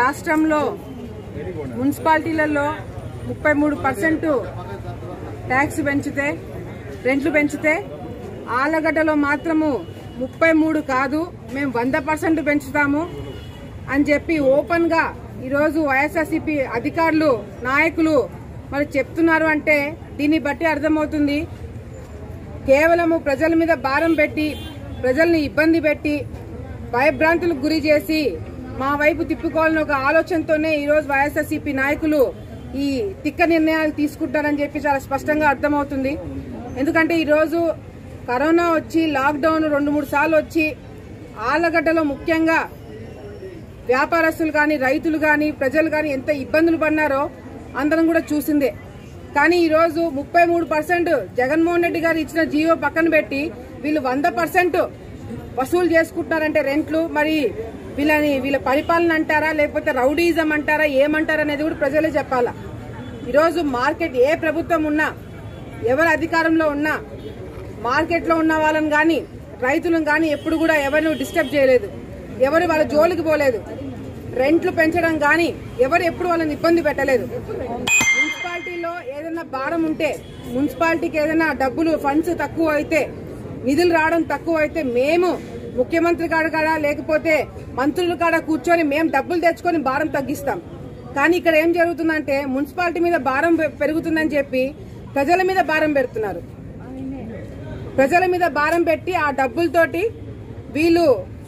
రాష్ట్రంలో మున్సిపాలిటీలలో ముప్పై మూడు పర్సెంట్ ట్యాక్స్ పెంచితే రెంట్లు పెంచితే ఆలగడ్డలో మాత్రము ముప్పై మూడు కాదు మేము వంద పర్సెంట్ పెంచుతాము అని చెప్పి ఓపెన్ గా ఈరోజు వైఎస్ఆర్సీపీ అధికారులు నాయకులు మరి చెప్తున్నారు అంటే దీన్ని బట్టి అర్థమవుతుంది కేవలము ప్రజల మీద భారం పెట్టి ప్రజల్ని ఇబ్బంది పెట్టి భయభ్రాంతులకు గురి చేసి మా వైపు తిప్పుకోవాలని ఒక ఆలోచనతోనే ఈరోజు వైఎస్ఆర్సీపీ నాయకులు ఈ తిక్క నిర్ణయాలు తీసుకుంటారని చెప్పి చాలా స్పష్టంగా అర్థమవుతుంది ఎందుకంటే ఈరోజు కరోనా వచ్చి లాక్డౌన్ రెండు మూడు సార్లు వచ్చి ఆళ్లగడ్డలో ముఖ్యంగా వ్యాపారస్తులు కానీ రైతులు కానీ ప్రజలు కానీ ఎంత ఇబ్బందులు పడినారో అందరం కూడా చూసిందే కానీ ఈ రోజు ముప్పై మూడు పర్సెంట్ జగన్మోహన్ రెడ్డి గారు ఇచ్చిన జీవో పక్కన పెట్టి వీళ్ళు వంద పర్సెంట్ వసూలు చేసుకుంటున్నారంటే రెంట్లు మరి వీళ్ళని వీళ్ళ పరిపాలన అంటారా లేకపోతే రౌడీజం అంటారా ఏమంటారా అనేది కూడా ప్రజలే చెప్పాలా ఈరోజు మార్కెట్ ఏ ప్రభుత్వం ఉన్నా ఎవరు అధికారంలో ఉన్నా మార్కెట్లో ఉన్న వాళ్ళని కానీ రైతులను కానీ ఎప్పుడు కూడా ఎవరు డిస్టర్బ్ చేయలేదు ఎవరు వాళ్ళ జోలికి పోలేదు రెంట్లు పెంచడం కానీ ఎవరు ఎప్పుడు వాళ్ళని ఇబ్బంది పెట్టలేదు మున్సిపాలిటీలో ఏదైనా భారం ఉంటే మున్సిపాలిటీకి ఏదైనా డబ్బులు ఫండ్స్ తక్కువ అయితే నిధులు రావడం తక్కువ అయితే మేము ముఖ్యమంత్రి కాడ కాడ లేకపోతే మంత్రుల కాడ కూర్చొని మేము డబ్బులు తెచ్చుకొని భారం తగ్గిస్తాం కానీ ఇక్కడ ఏం జరుగుతుందంటే మున్సిపాలిటీ మీద భారం పె- పెరుగుతుందని చెప్పి ప్రజల మీద భారం పెడుతున్నారు ప్రజల మీద భారం పెట్టి ఆ డబ్బులతోటి వీళ్ళు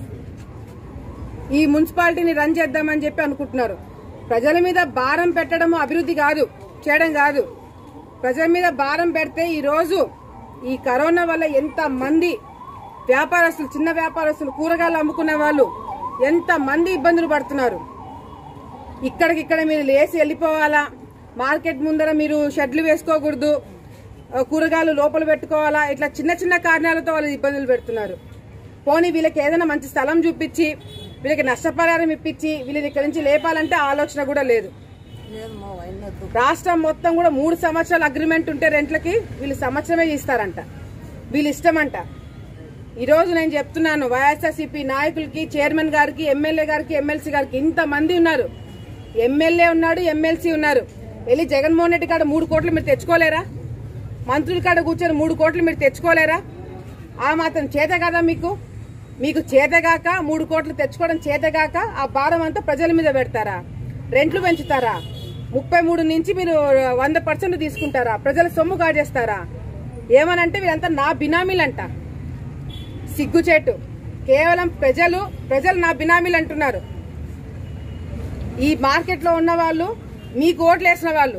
ఈ మున్సిపాలిటీని రన్ చేద్దామని చెప్పి అనుకుంటున్నారు ప్రజల మీద భారం పెట్టడం అభివృద్ధి కాదు చేయడం కాదు ప్రజల మీద భారం పెడితే ఈ రోజు ఈ కరోనా వల్ల ఎంత మంది వ్యాపారస్తులు చిన్న వ్యాపారస్తులు కూరగాయలు అమ్ముకునే వాళ్ళు ఎంత మంది ఇబ్బందులు పడుతున్నారు ఇక్కడికిక్కడ మీరు లేచి వెళ్ళిపోవాలా మార్కెట్ ముందర మీరు షెడ్లు వేసుకోకూడదు ఆ, కూరగాయలు లోపల పెట్టుకోవాలా ఇట్లా చిన్న చిన్న కారణాలతో వాళ్ళు ఇబ్బందులు పెడుతున్నారు పోనీ వీళ్ళకి ఏదైనా మంచి స్థలం చూపించి వీళ్ళకి నష్టపరిహారం ఇప్పించి వీళ్ళని ఇక్కడి నుంచి లేపాలంటే ఆలోచన కూడా లేదు రాష్ట్రం మొత్తం కూడా మూడు సంవత్సరాల అగ్రిమెంట్ ఉంటే రెంట్లకి వీళ్ళు సంవత్సరమే ఇస్తారంట వీళ్ళు ఇష్టమంట ఈ రోజు నేను చెప్తున్నాను వైఎస్ఆర్సీపీ నాయకులకి చైర్మన్ గారికి ఎమ్మెల్యే గారికి ఎమ్మెల్సీ గారికి ఇంత మంది ఉన్నారు ఎమ్మెల్యే ఉన్నాడు ఎమ్మెల్సీ ఉన్నారు వెళ్ళి జగన్మోహన్ రెడ్డి కాడ మూడు కోట్లు మీరు తెచ్చుకోలేరా మంత్రుల కాడ కూర్చొని మూడు కోట్లు మీరు తెచ్చుకోలేరా ఆ మాత్రం చేత కదా మీకు మీకు చేతగాక మూడు కోట్లు తెచ్చుకోవడం చేతగాక ఆ భారం అంతా ప్రజల మీద పెడతారా రెంట్లు పెంచుతారా ముప్పై మూడు నుంచి మీరు వంద పర్సెంట్ తీసుకుంటారా ప్రజల సొమ్ము కాజేస్తారా ఏమనంటే వీళ్ళంతా నా బినామీలంట సిగ్గుచేటు కేవలం ప్రజలు ప్రజలు నా బినామీలు అంటున్నారు ఈ మార్కెట్ లో ఉన్న వాళ్ళు మీకు ఓట్లు వేసిన వాళ్ళు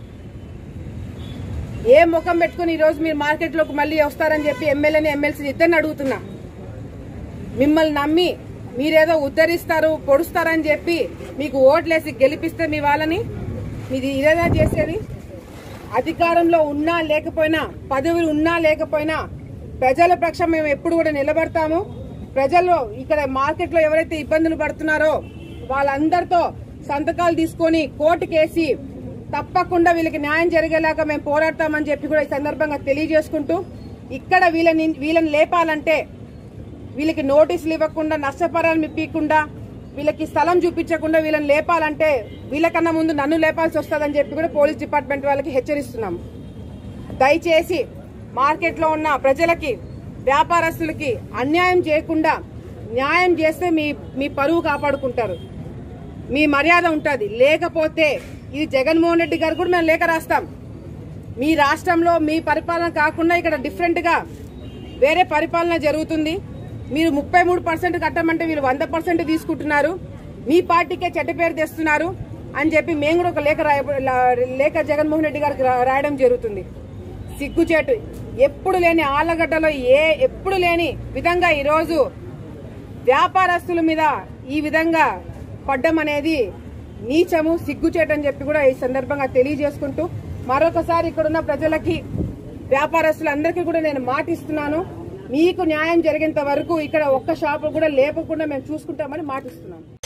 ఏ ముఖం పెట్టుకుని ఈ రోజు మీరు మార్కెట్ లోకి మళ్ళీ వస్తారని చెప్పి ఎమ్మెల్యేని ఎమ్మెల్సీ ఇద్దరిని అడుగుతున్నా మిమ్మల్ని నమ్మి మీరేదో ఉద్ధరిస్తారు పొడుస్తారని చెప్పి మీకు ఓట్లేసి గెలిపిస్తే మీ వాళ్ళని మీది ఇదేనా చేసేది అధికారంలో ఉన్నా లేకపోయినా పదవులు ఉన్నా లేకపోయినా ప్రజల పక్షం మేము ఎప్పుడు కూడా నిలబడతాము ప్రజలు ఇక్కడ మార్కెట్ లో ఎవరైతే ఇబ్బందులు పడుతున్నారో వాళ్ళందరితో సంతకాలు తీసుకొని కోర్టుకేసి తప్పకుండా వీళ్ళకి న్యాయం జరిగేలాగా మేము పోరాడతామని చెప్పి కూడా ఈ సందర్భంగా తెలియజేసుకుంటూ ఇక్కడ వీళ్ళని వీళ్ళని లేపాలంటే వీళ్ళకి నోటీసులు ఇవ్వకుండా నష్టపరాలు ఇప్పకుండా వీళ్ళకి స్థలం చూపించకుండా వీళ్ళని లేపాలంటే వీళ్ళకన్నా ముందు నన్ను లేపాల్సి వస్తుందని చెప్పి కూడా పోలీస్ డిపార్ట్మెంట్ వాళ్ళకి హెచ్చరిస్తున్నాం దయచేసి మార్కెట్లో ఉన్న ప్రజలకి వ్యాపారస్తులకి అన్యాయం చేయకుండా న్యాయం చేస్తే మీ మీ పరువు కాపాడుకుంటారు మీ మర్యాద ఉంటుంది లేకపోతే ఇది జగన్మోహన్ రెడ్డి గారు కూడా మేము లేఖ రాస్తాం మీ రాష్ట్రంలో మీ పరిపాలన కాకుండా ఇక్కడ డిఫరెంట్ గా వేరే పరిపాలన జరుగుతుంది మీరు ముప్పై మూడు పర్సెంట్ కట్టమంటే వీళ్ళు వంద పర్సెంట్ తీసుకుంటున్నారు మీ పార్టీకే చెడ్డ పేరు తెస్తున్నారు అని చెప్పి మేము కూడా ఒక లేఖ రాయ లా- లేఖ జగన్మోహన్ రెడ్డి గారికి రా- రాయడం జరుగుతుంది సిగ్గుచేటు ఎప్పుడు లేని ఆళ్లగడ్డలో ఏ ఎప్పుడు లేని విధంగా ఈరోజు వ్యాపారస్తుల మీద ఈ విధంగా పడ్డం అనేది నీచము సిగ్గుచేటు అని చెప్పి కూడా ఈ సందర్భంగా తెలియజేసుకుంటూ మరొకసారి ఇక్కడున్న ప్రజలకి వ్యాపారస్తులందరికీ కూడా నేను మాటిస్తున్నాను మీకు న్యాయం జరిగేంత వరకు ఇక్కడ ఒక్క షాపు కూడా లేపకుండా మేము చూసుకుంటామని మాటిస్తున్నాను